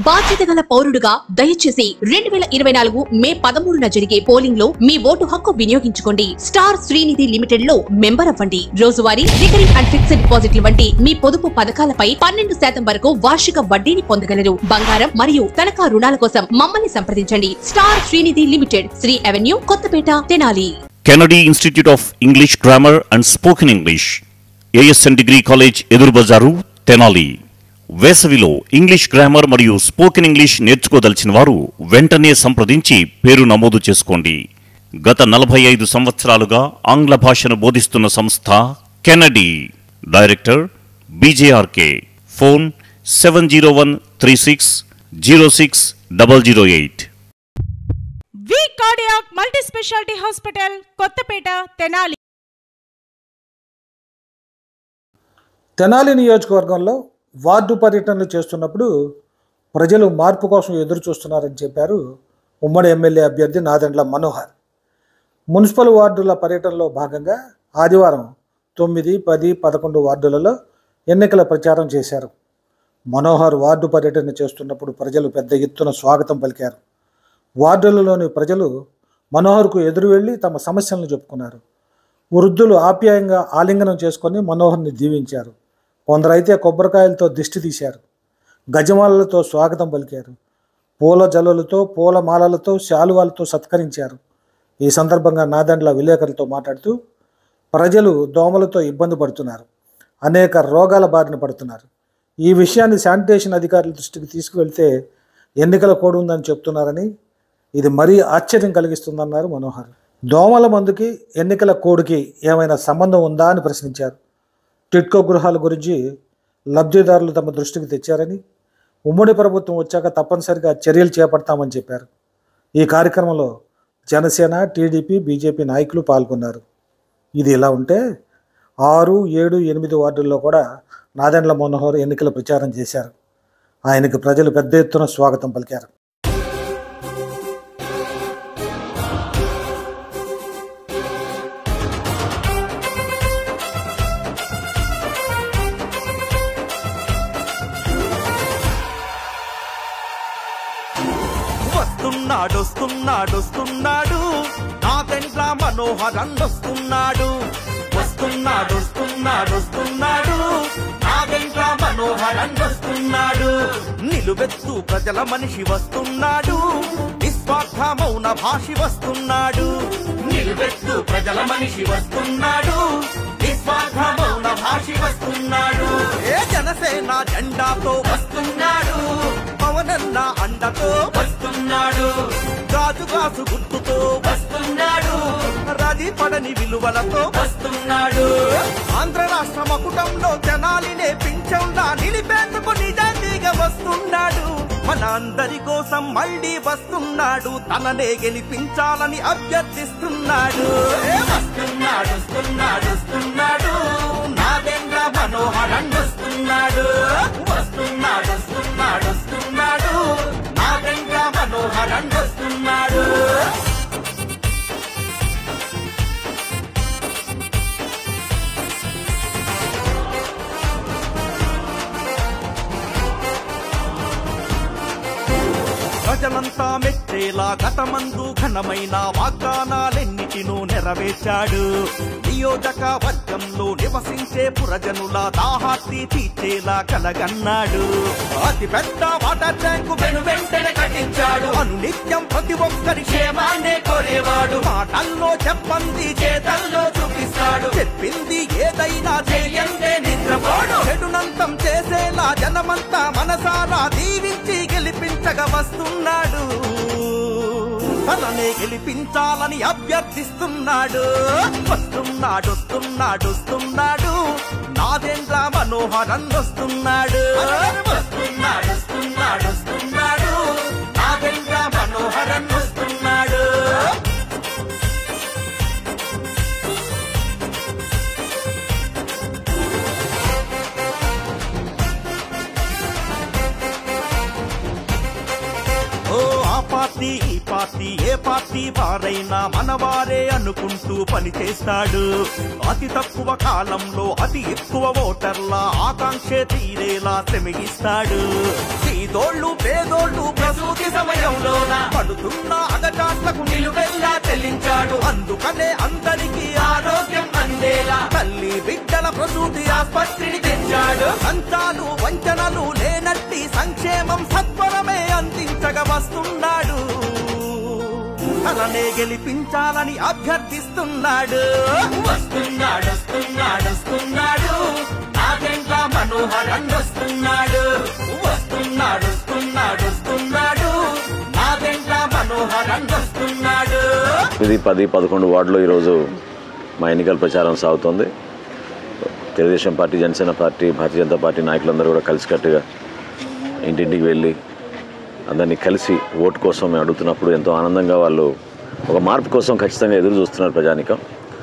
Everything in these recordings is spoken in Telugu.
బాధ్యత గల పౌరుడుగా దయచేసి రెండు వేల ఇరవై నాలుగు మే పదమూడున జరిగే పోలింగ్ లో మీ ఓటు హక్కు వినియోగించుకోండి స్టార్ శ్రీనిధి లిమిటెడ్ లో మెంబర్ అవ్వండి రోజువారీ రికరింగ్ అండ్ ఫిక్స్డ్ డిపాజిట్ల వంటి మీ పొదుపు పథకాలపై పన్నెండు శాతం వరకు వార్షిక వడ్డీని పొందగలరు బంగారం మరియు తనఖా రుణాల కోసం మమ్మల్ని సంప్రదించండి Star Srinidhi limited Sri avenue Kothapeta Tenali Kennedy institute of English grammar and spoken English ASN degree college ఎదురు బజారు తెనాలి వేసవిలో ఇంగ్లీష్ గ్రామర్ మరియు స్పోకెన్ ఇంగ్లీష్ నేర్చుకోదలిచిన వారు వెంటనే సంప్రదించి పేరు నమోదు చేసుకోండి గత నలభై ఐదు సంవత్సరాలుగా ఆంగ్ల భాషను బోధిస్తున్న సంస్థ Kennedy director BJRK phone seven zero one three six zero six double zero eight V cardiac multi speciality hospital Kothapeta Tenali Tenali నియోజకవర్గంలో వార్డు పర్యటనలు చేస్తున్నప్పుడు ప్రజలు మార్పు కోసం ఎదురు చూస్తున్నారని చెప్పారు ఉమ్మడి ఎమ్మెల్యే అభ్యర్థి నాదెండ్ల మనోహర్ మున్సిపల్ వార్డుల పర్యటనలో భాగంగా ఆదివారం తొమ్మిది పది పదకొండు వార్డులలో ఎన్నికల ప్రచారం చేశారు మనోహర్ వార్డు పర్యటన చేస్తున్నప్పుడు ప్రజలు పెద్ద ఎత్తున స్వాగతం పలికారు వార్డులలోని ప్రజలు మనోహర్కు ఎదురు వెళ్ళి తమ సమస్యలను చెప్పుకున్నారు వృద్ధులు ఆప్యాయంగా ఆలింగనం చేసుకొని మనోహర్ని దీవించారు కొందరైతే కొబ్బరికాయలతో దిష్టి తీశారు గజమాలలతో స్వాగతం పలికారు పూల జల్లులతో పూల మాలలతో శాలువాలతో సత్కరించారు ఈ సందర్భంగా నాదండ్ల విలేకరులతో మాట్లాడుతూ ప్రజలు దోమలతో ఇబ్బంది పడుతున్నారు అనేక రోగాల బారిన పడుతున్నారు ఈ విషయాన్ని శానిటేషన్ అధికారుల దృష్టికి తీసుకువెళ్తే ఎన్నికల కోడ్ ఉందని చెప్తున్నారని ఇది మరీ ఆశ్చర్యం కలిగిస్తుందన్నారు మనోహర్ దోమల మందుకి ఎన్నికల కోడ్కి ఏమైనా సంబంధం ఉందా అని ప్రశ్నించారు టిట్కో గృహాల గురించి లబ్ధిదారులు తమ దృష్టికి తెచ్చారని ఉమ్మడి ప్రభుత్వం వచ్చాక తప్పనిసరిగా చర్యలు చేపడతామని చెప్పారు ఈ కార్యక్రమంలో జనసేన టీడీపీ బీజేపీ నాయకులు పాల్గొన్నారు ఇది ఇలా ఉంటే ఆరు ఏడు ఎనిమిది వార్డుల్లో కూడా నాదెండ్ల మనోహర్ ఎన్నికల ప్రచారం చేశారు ఆయనకు ప్రజలు పెద్ద ఎత్తున స్వాగతం పలికారు వస్తున్నాడు వస్తున్నాడు వస్తున్నాడు నా పెండ్ల మనోహరన్ వస్తున్నాడు వస్తున్నాడు వస్తున్నాడు వస్తున్నాడు నా పెండ్ల మనోహరన్ వస్తున్నాడు నిలువెత్తు ప్రజల మనిషి వస్తున్నాడు నిస్వార్థ మౌన భాషి వస్తున్నాడు నిలువెత్తు ప్రజల మనిషి వస్తున్నాడు నిస్వార్థ మౌన భాషి వస్తున్నాడు ఏ జనసేన జెండాతో వస్తున్నాడు పవనన్న అండతో వస్తున్నాడు గాజు గాజు గుర్తుతో వస్తున్నాడు రది పడని విలువలతో వస్తున్నాడు ఆంధ్ర రాష్ట్ర మకుటంలో జనాలినే పింఛంలా నిలిపేందుకు నిజాయితీగా వస్తున్నాడు మన అందరి కోసం మళ్ళీ వస్తున్నాడు తననే గెలిపించాలని అభ్యర్థిస్తున్నాడు ఏ వస్తున్నాడు వస్తున్నాడు వస్తున్నాడు నాదేంద్ర మనోహరన్ వస్తున్నాడు వస్తున్నాడు వస్తున్నాడు వస్తున్నాడు నాదేంద్ర మనోహరన్ వస్తున్నాడు ప్రజలంతా మెచ్చేలా గతమందు ఘనమైన వాగ్దానాలెన్నిటినూ నెరవేర్చాడు నియోజక వర్గంలో నివసించే పురజనుల దాహార్తి తీర్చేలా కలగన్నాడు అతి పెద్ద వాటర్ ట్యాంకు వెను వెంటనే కట్టించాడు అనునిత్యం ప్రతి ఒక్కరి క్షేమాన్నే కోరేవాడు మాటల్లో చెప్పంది చేతల్లో చూపిస్తాడు చెప్పింది ఏదైనా చేయందే నిద్రపోడు చెడునంతం చేసేలా జనమంతా మనసారా దీవించి గెలిపించగా వస్తున్నాడు తననే గెలిపించాలని అభ్యర్థిస్తున్నాడు వస్తున్నాడు వస్తున్నాడు వస్తున్నాడు నాదేంద్ర మనోహరన్ వస్తున్నాడు వస్తున్నాడు వస్తున్నాడు వస్తున్నాడు నాదేంద్ర మనోహరన్ వస్తున్నాడు ఓ ఆ పార్టీ ఈ పార్టీ పార్టీ ఏ పార్టీ వారైనా మనవారే అనుకుంటూ పనిచేస్తాడు అతి తక్కువ కాలంలో అతి ఎక్కువ ఓటర్ల ఆకాంక్షే తీరేలా శ్రమిస్తాడు పేదోళ్ళు పేదోళ్ళు ప్రసూతి సమయంలోన పడుతున్న అగచాట్లకు నిలువెల్లా చెల్లించాడు అందుకనే అందరికీ ఆరోగ్యం అందేలా తల్లి బిడ్డల ప్రసూతి ఆస్పత్రిని తెచ్చాడు సంచాలు వంచనలు లేనట్టి సంక్షేమం సత్వరమే అందించగా వస్తున్నాడు తననే గెలిపించాలని అభ్యర్థిస్తున్నాడు వస్తున్నాడు వస్తున్నాడు వస్తున్నాడు నాగెంట్ల మనోహరన్ వస్తున్నాడు వస్తున్నాడు వస్తున్నాడు వస్తున్నాడు నాగెంట్ల మనోహరన్ వస్తున్నాడు ఇది పది పదకొండు వార్డులో ఈరోజు మా ఎన్నికల ప్రచారం సాగుతోంది Telugu Desam party Janasena party Bharatiya Janata party నాయకులందరూ కూడా కలిసికట్టుగా ఇంటింటికి వెళ్ళి అందరినీ కలిసి ఓటు కోసం మేము అడుగుతున్నప్పుడు ఎంతో ఆనందంగా వాళ్ళు ఒక మార్పు కోసం ఖచ్చితంగా ఎదురు చూస్తున్నారు ప్రజానికం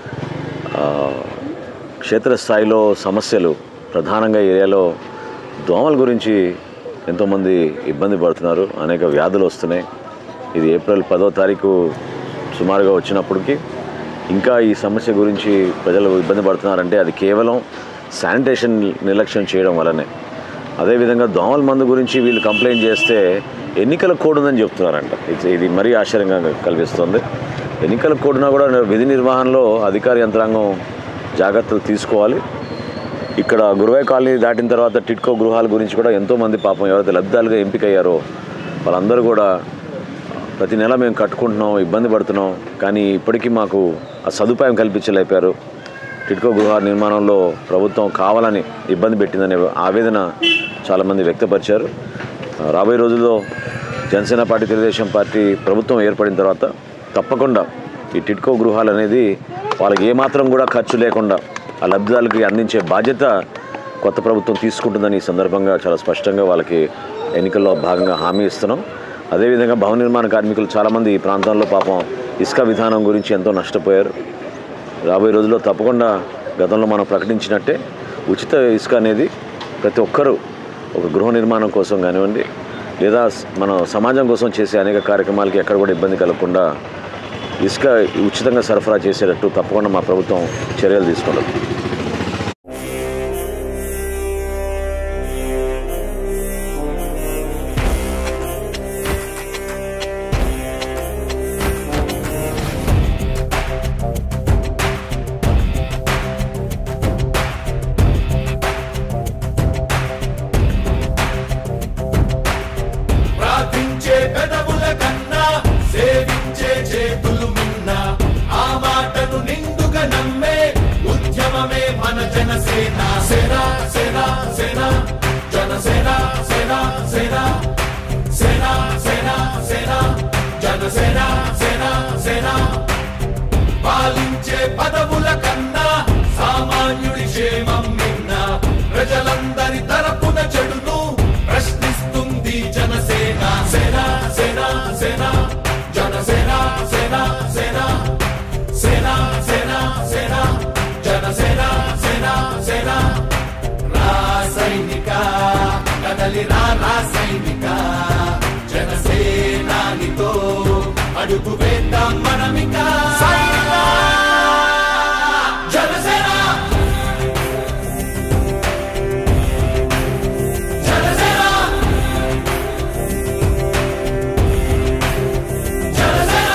ఆ, క్షేత్రస్థాయిలో సమస్యలు ప్రధానంగా ఏరియాలో దోమల గురించి ఎంతోమంది ఇబ్బంది పడుతున్నారు అనేక వ్యాధులు వస్తున్నాయి ఇది ఏప్రిల్ పదో తారీఖు సుమారుగా వచ్చినప్పటికీ ఇంకా ఈ సమస్య గురించి ప్రజలు ఇబ్బంది పడుతున్నారంటే అది కేవలం శానిటేషన్ నిర్లక్ష్యం చేయడం వల్లనే అదేవిధంగా దోమల మందు గురించి వీళ్ళు కంప్లైంట్ చేస్తే ఎన్నికల కోడ్ ఉందని చెప్తున్నారంట ఇది- ఇది మరీ ఆశ్చర్యంగా కల్పిస్తుంది ఎన్నికల కోడ్నా కూడా విధి నిర్వహణలో అధికార యంత్రాంగం జాగ్రత్తలు తీసుకోవాలి ఇక్కడ గురువై కాలనీ దాటిన తర్వాత టిట్కో గృహాల గురించి కూడా ఎంతోమంది పాపం ఎవరైతే లబ్ధాలుగా ఎంపికయ్యారో వాళ్ళందరూ కూడా ప్రతి నెల మేము కట్టుకుంటున్నాం ఇబ్బంది పడుతున్నాం కానీ ఇప్పటికీ మాకు ఆ సదుపాయం కల్పించలేపారు టిట్కో గృహ నిర్మాణంలో ప్రభుత్వం కావాలని ఇబ్బంది పెట్టిందనే ఆవేదన చాలామంది వ్యక్తపరిచారు ఆ, రాబోయే రోజుల్లో జనసేన పార్టీ తెలుగుదేశం పార్టీ ప్రభుత్వం ఏర్పడిన తర్వాత తప్పకుండా ఈ టిట్కో గృహాలు అనేది వాళ్ళకి ఏమాత్రం కూడా ఖర్చు లేకుండా ఆ లబ్ధిదారులకి అందించే బాధ్యత కొత్త ప్రభుత్వం తీసుకుంటుందని ఈ సందర్భంగా చాలా స్పష్టంగా వాళ్ళకి ఎన్నికల్లో భాగంగా హామీ ఇస్తున్నాం అదేవిధంగా భవన నిర్మాణ కార్మికులు చాలామంది ఈ ప్రాంతంలో పాపం ఇసుక విధానం గురించి ఎంతో నష్టపోయారు రాబోయే రోజుల్లో తప్పకుండా గతంలో మనం ప్రకటించినట్టే ఉచిత ఇసుక అనేది ప్రతి ఒక్కరూ ఒక గృహ నిర్మాణం కోసం కానివ్వండి లేదా స్- మన సమాజం కోసం చేసే అనేక కార్యక్రమాలకి ఎక్కడ కూడా ఇబ్బంది కలగకుండా ఇసుక ఉచితంగా సరఫరా చేసేటట్టు తప్పకుండా మా ప్రభుత్వం చర్యలు తీసుకుంటుంది ప్రార్థించే పెదవుల కన్నా సేవించే చేతులు మిన్న ఆ మాటను నిండుగా నమ్మే ఉద్యమమే మన జనసేన సేన సేన సేన జనసేన సేన సేన సేన సేన సేన జనసేన సేన సేన పాలించే పదవుల కన్నా సామాన్యుడి క్షేమం నిన్న ప్రజలందరి తరపున చెడును ప్రశ్నిస్తుంది జనసేన సేన సేన సేన జనసేన సేన సేన సేన సేన సేన జనసేన సేన సేన రాసైనిక కదలి రా రాసైనిక జనసేనానితో అడుగు వేద్దాం మనమిక సైనిక జనసేన జనసేన జనసేన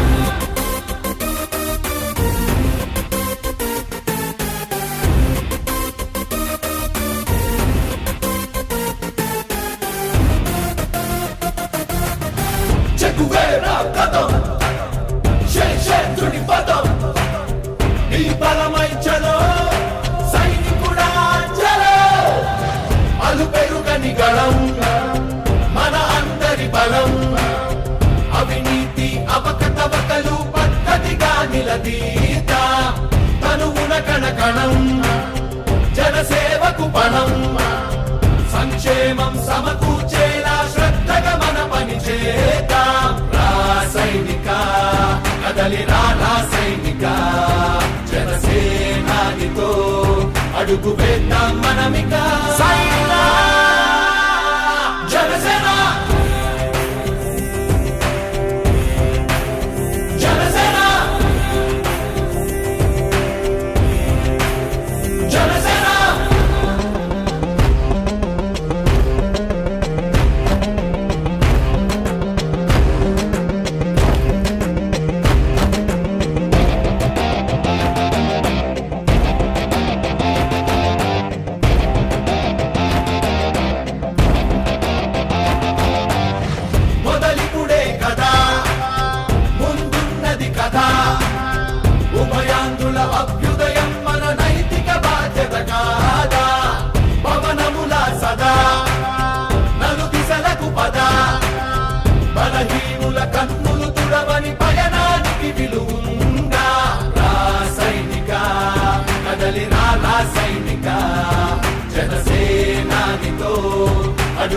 చెక్కువేరా కథం శేషేంద్రుడి పదం నీ బలమై చలో సైనికుడా చలో అలు పెరుగని గళం మన అందరి బలం అవినీతి అవకతవకలు పద్ధతిగా నిలదీత తనువున కణకణం జనసేవకు పణం సంక్షేమం సమకూర్చేలా శ్రద్ధగా మన పని చేద్దాం రాసైనిక కదలి రా రాసైనిక జనసేనానితో అడుగు వేద్దాం మనమిక సైనిక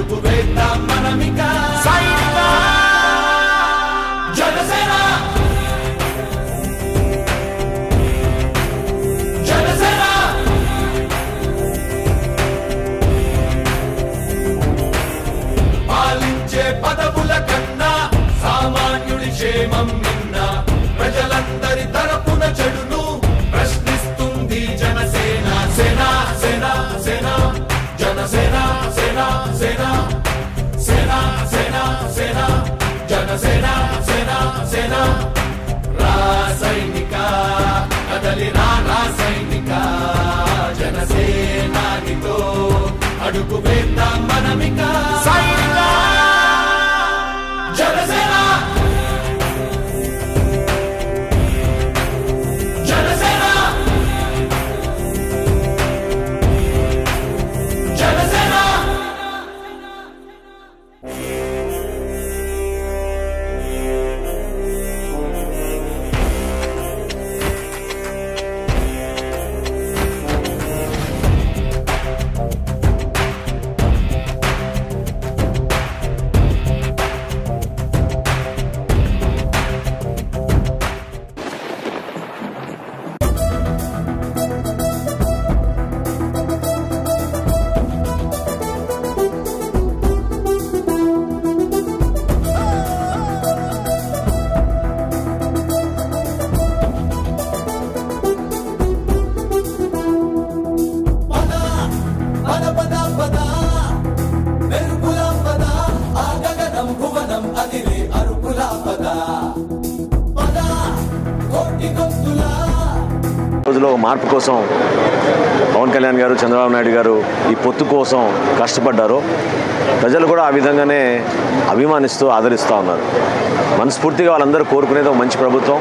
అడుగు వేద్దాం మనమిక సైనిక జనసేన జనసేన పాలించే పదవుల కన్నా సామాన్యుడి క్షేమం నిన్న ప్రజలందరి తరపున చెడును ప్రశ్నిస్తుంది జనసేన సేన సేన సేన జనసేన సేన సేన సేన సేన సేన జనసేన సేన సేన రాసైనిక కదలి రా రాసైనిక జనసేనానితో అడుగు వేద్దాం మనమిక సైనిక జనసేన జనసేన జనసేన పద పద పద పద మెరుపుల పద ఆ గగనం భువనం అదిరే అరుపుల పద పద కోటి గొంతుల రోజులో మార్పు కోసం పవన్ కళ్యాణ్ గారు చంద్రబాబు నాయుడు గారు ఈ పొత్తు కోసం కష్టపడ్డారు ప్రజలు కూడా ఆ విధంగానే అభిమానిస్తూ ఆదరిస్తూ ఉన్నారు మనస్ఫూర్తిగా వాళ్ళందరూ కోరుకునేది ఒక మంచి ప్రభుత్వం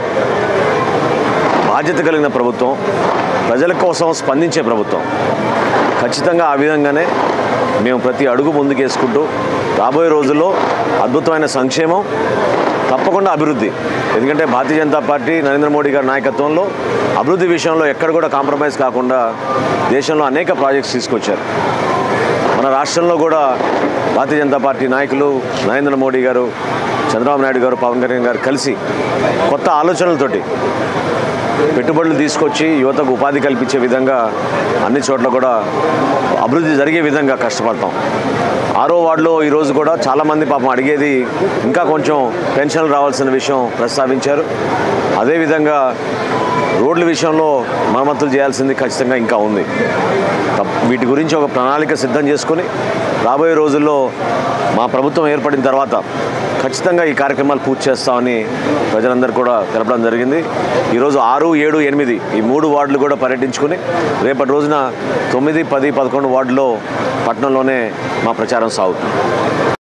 బాధ్యత కలిగిన ప్రభుత్వం ప్రజల కోసం స్పందించే ప్రభుత్వం ఖచ్చితంగా ఆ విధంగానే మేము ప్రతి అడుగు ముందుకేసుకుంటూ రాబోయే రోజుల్లో అద్భుతమైన సంక్షేమం తప్పకుండా అభివృద్ధి ఎందుకంటే భారతీయ జనతా పార్టీ నరేంద్ర మోడీ గారి నాయకత్వంలో అభివృద్ధి విషయంలో ఎక్కడ కూడా కాంప్రమైజ్ కాకుండా దేశంలో అనేక ప్రాజెక్ట్స్ తీసుకొచ్చారు మన రాష్ట్రంలో కూడా భారతీయ జనతా పార్టీ నాయకులు నరేంద్ర మోడీ గారు చంద్రబాబు నాయుడు గారు పవన్ కళ్యాణ్ గారు కలిసి కొత్త ఆలోచనలతోటి పెట్టుబడులు తీసుకొచ్చి యువతకు ఉపాధి కల్పించే విధంగా అన్ని చోట్ల కూడా అభివృద్ధి జరిగే విధంగా కష్టపడతాం ఆరో వార్డులో ఈరోజు కూడా చాలామంది పాపం అడిగేది ఇంకా కొంచెం పెన్షన్లు రావాల్సిన విషయం ప్రస్తావించారు అదేవిధంగా రోడ్ల విషయంలో మరమ్మతులు చేయాల్సింది ఖచ్చితంగా ఇంకా ఉంది తప్- వీటి గురించి ఒక ప్రణాళిక సిద్ధం చేసుకొని రాబోయే రోజుల్లో మా ప్రభుత్వం ఏర్పడిన తర్వాత ఖచ్చితంగా ఈ కార్యక్రమాలు పూర్తి చేస్తామని ప్రజలందరూ కూడా తెలపడం జరిగింది ఈరోజు ఆరు ఏడు ఎనిమిది ఈ మూడు వార్డులు కూడా పర్యటించుకుని రేపటి రోజున తొమ్మిది పది పదకొండు వార్డులో పట్టణంలోనే మా ప్రచారం సాగుతుంది